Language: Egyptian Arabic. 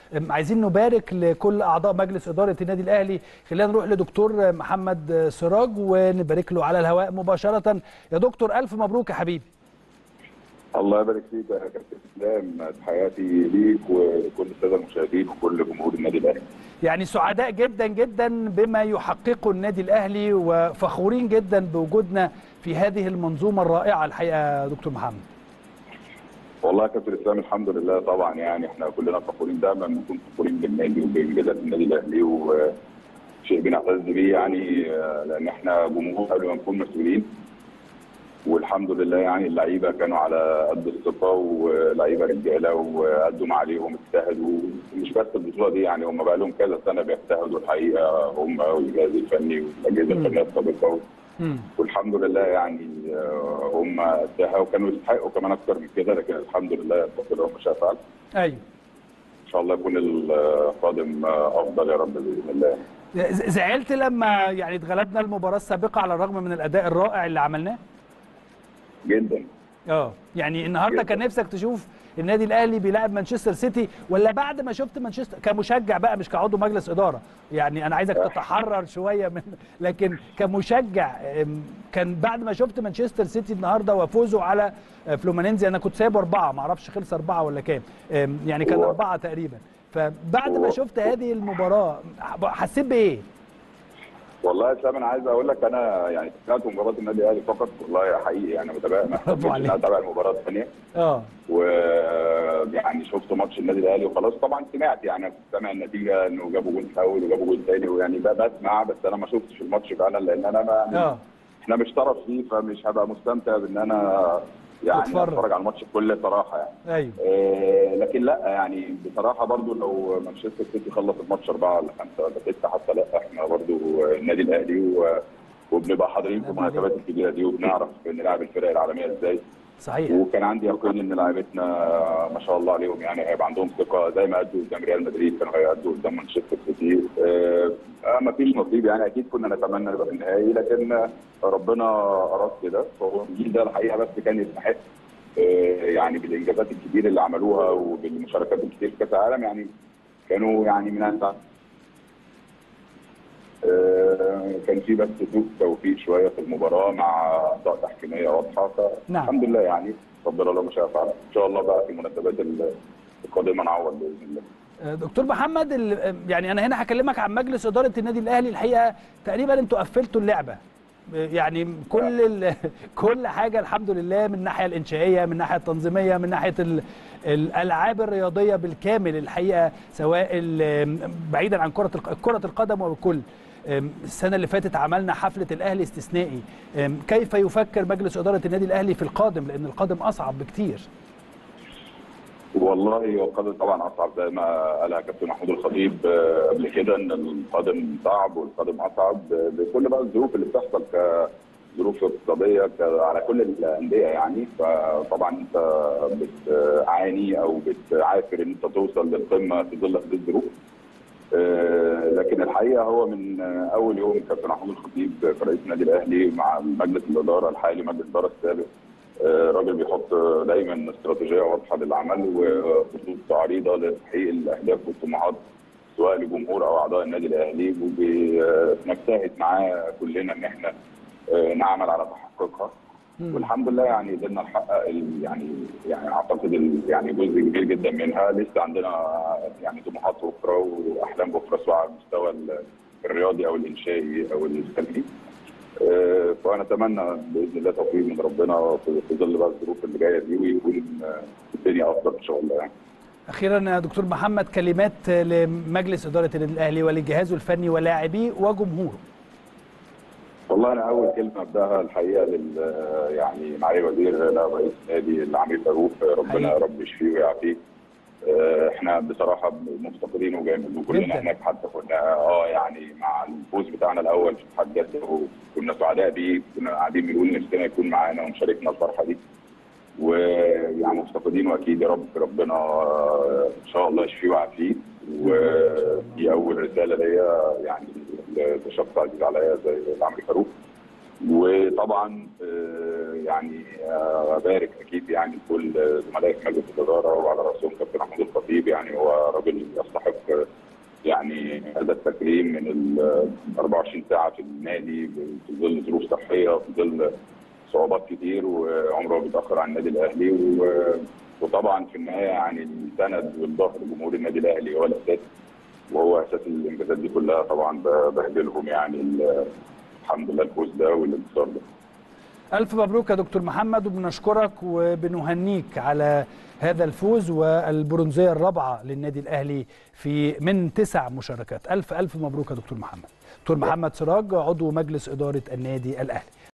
عايزين نبارك لكل اعضاء مجلس اداره النادي الاهلي خلينا نروح لدكتور محمد سراج ونبارك له على الهواء مباشره يا دكتور الف مبروك يا حبيبي الله يبارك فيك يا كابتن اسلام تحياتي ليك ولكل الساده المشاهدين وكل جمهور النادي الاهلي يعني سعداء جدا جدا بما يحققه النادي الاهلي وفخورين جدا بوجودنا في هذه المنظومه الرائعه الحقيقه يا دكتور محمد والله يا كابتن اسلام الحمد لله طبعا يعني احنا كلنا فخورين دايما بنكون فخورين بالنادي وبانجازات النادي الاهلي وشيء بنعتز بيه يعني لان احنا جمهور قبل ما نكون مسؤولين والحمد لله يعني اللعيبه كانوا على قد الثقه ولعيبه رجاله وقدوا ما عليهم اجتهدوا مش بس البطوله دي يعني هم بقى لهم كذا سنه بيجتهدوا الحقيقه هم والجهاز الفني والاجهزه الفنيه السابقه والحمد لله يعني هم قدها وكانوا يستحقوا كمان اكتر من كده لكن الحمد لله بفضل الله ما شاء فعل. ايوه. ان شاء الله يكون القادم افضل يا رب باذن الله. زعلت لما يعني اتغلبنا المباراه السابقه على الرغم من الاداء الرائع اللي عملناه؟ جدا اه يعني النهارده كان نفسك تشوف النادي الاهلي بيلاعب مانشستر سيتي ولا بعد ما شفت مانشستر كمشجع بقى مش كعضو مجلس اداره يعني انا عايزك تتحرر شويه من لكن كمشجع كان بعد ما شفت مانشستر سيتي النهارده وفوزه على فلومينينزي انا كنت سايبه اربعه ما اعرفش خلص اربعه ولا كام يعني كان اربعه تقريبا فبعد ما شفت هذه المباراه حسيت بايه؟ والله يا اسلام انا عايز اقول لك انا يعني تابعت مباراه النادي الاهلي فقط والله حقيقي يعني متابع انا اتابع المباراه الثانيه اه ويعني شفت ماتش النادي الاهلي وخلاص طبعا سمعت يعني كنت سامع النتيجه انه جابوا جول اول وجابوا جول ثاني ويعني بسمع بس انا ما شفتش الماتش فعلا لان انا ما اه احنا مش طرف فيه فمش هبقى مستمتع بان انا يعني اتفرج على الماتش بكل صراحه يعني ايوه آه لكن لا يعني بصراحه برضو لو مانشستر سيتي خلص الماتش اربعه ولا خمسه ولا سته حتى لا احنا برضو النادي الاهلي و... وبنبقى حاضرين في المناسبات الكبيره دي وبنعرف نلعب الفرق العالميه ازاي صحيح وكان عندي يقين ان لاعبتنا ما شاء الله عليهم يعني هيبقى عندهم ثقه زي ما ادوا قدام ريال مدريد كانوا هيأدوا قدام مانشستر سيتي آه ما فيش نصيب يعني اكيد كنا نتمنى نبقى في النهائي لكن ربنا اراد كده فهو الجيل ده الحقيقه بس كان يستحق يعني بالانجازات الكبيره اللي عملوها وبالمشاركات الكتير في كاس العالم يعني كانوا يعني من أنت كان في بس سوء توفيق شويه في المباراه مع اخطاء تحكيميه واضحه فالحمد لله يعني ربنا الله ما شاء فعل ان شاء الله بقى في المناسبات القادمه نعوض باذن الله دكتور محمد يعني انا هنا هكلمك عن مجلس اداره النادي الاهلي الحقيقه تقريبا انتوا قفلتوا اللعبه يعني كل كل حاجه الحمد لله من الناحيه الانشائيه من الناحيه التنظيميه من ناحيه الالعاب الرياضيه بالكامل الحقيقه سواء بعيدا عن كره كره القدم وبكل السنه اللي فاتت عملنا حفله الاهلي استثنائي كيف يفكر مجلس اداره النادي الاهلي في القادم لان القادم اصعب بكتير والله هو القادم طبعا اصعب زي ما قالها كابتن محمود الخطيب قبل كده ان القادم صعب والقادم اصعب بكل بقى الظروف اللي بتحصل كظروف اقتصاديه على كل الانديه يعني فطبعا انت بتعاني او بتعافر ان انت توصل للقمه في ظل هذه الظروف لكن الحقيقه هو من اول يوم كابتن محمود الخطيب في رئيس النادي الاهلي مع مجلس الاداره الحالي مجلس الاداره السابق راجل بيحط دايما استراتيجيه واضحه للعمل وخطوط عريضه لتحقيق الاهداف والطموحات سواء لجمهور او اعضاء النادي الاهلي وبنجتهد معاه كلنا ان احنا نعمل على تحقيقها والحمد لله يعني قدرنا نحقق يعني يعني اعتقد يعني جزء كبير جدا منها لسه عندنا يعني طموحات اخرى واحلام اخرى سواء على المستوى الرياضي او الانشائي او الفني فانا اتمنى باذن الله توفيق من ربنا في ظل بقى الظروف اللي جايه دي ويكون الدنيا افضل ان شاء الله يعني. اخيرا يا دكتور محمد كلمات لمجلس اداره النادي الاهلي ولجهازه الفني ولاعبيه وجمهوره. والله انا اول كلمه ابداها الحقيقه لل يعني معالي الوزير رئيس النادي العميد فاروق ربنا يا رب يشفيه ويعافيه احنا بصراحه مفتقدينه جامد وكلنا هناك حتى كنا اه يعني مع الفوز بتاعنا الاول في اتحاد جده وكنا سعداء بيه كنا قاعدين بنقول نفسنا يكون معانا ونشاركنا الفرحه دي ويعني مفتقدينه اكيد يا رب ربنا ان شاء الله يشفيه ويعافيه ودي اول رساله ليا يعني لشخص عزيز عليا زي العمري فاروق وطبعا يعني ابارك اكيد يعني كل زملائي في مجلس الاداره وعلى راسهم كابتن محمود الخطيب يعني هو راجل يستحق هذا التكريم من ال 24 ساعه في النادي في ظل ظروف صحيه في ظل صعوبات كتير وعمره ما بيتاخر عن النادي الاهلي و- وطبعا في النهايه يعني السند والظهر جمهور النادي الاهلي هو الاساس وهو اساس الانجازات دي كلها طبعا ب- بهدلهم يعني ال- الحمد لله الفوز ده والانتصار ده ألف مبروك يا دكتور محمد وبنشكرك وبنهنيك على هذا الفوز والبرونزية الرابعة للنادي الأهلي في من تسع مشاركات ألف ألف مبروك يا دكتور محمد دكتور محمد سراج عضو مجلس إدارة النادي الأهلي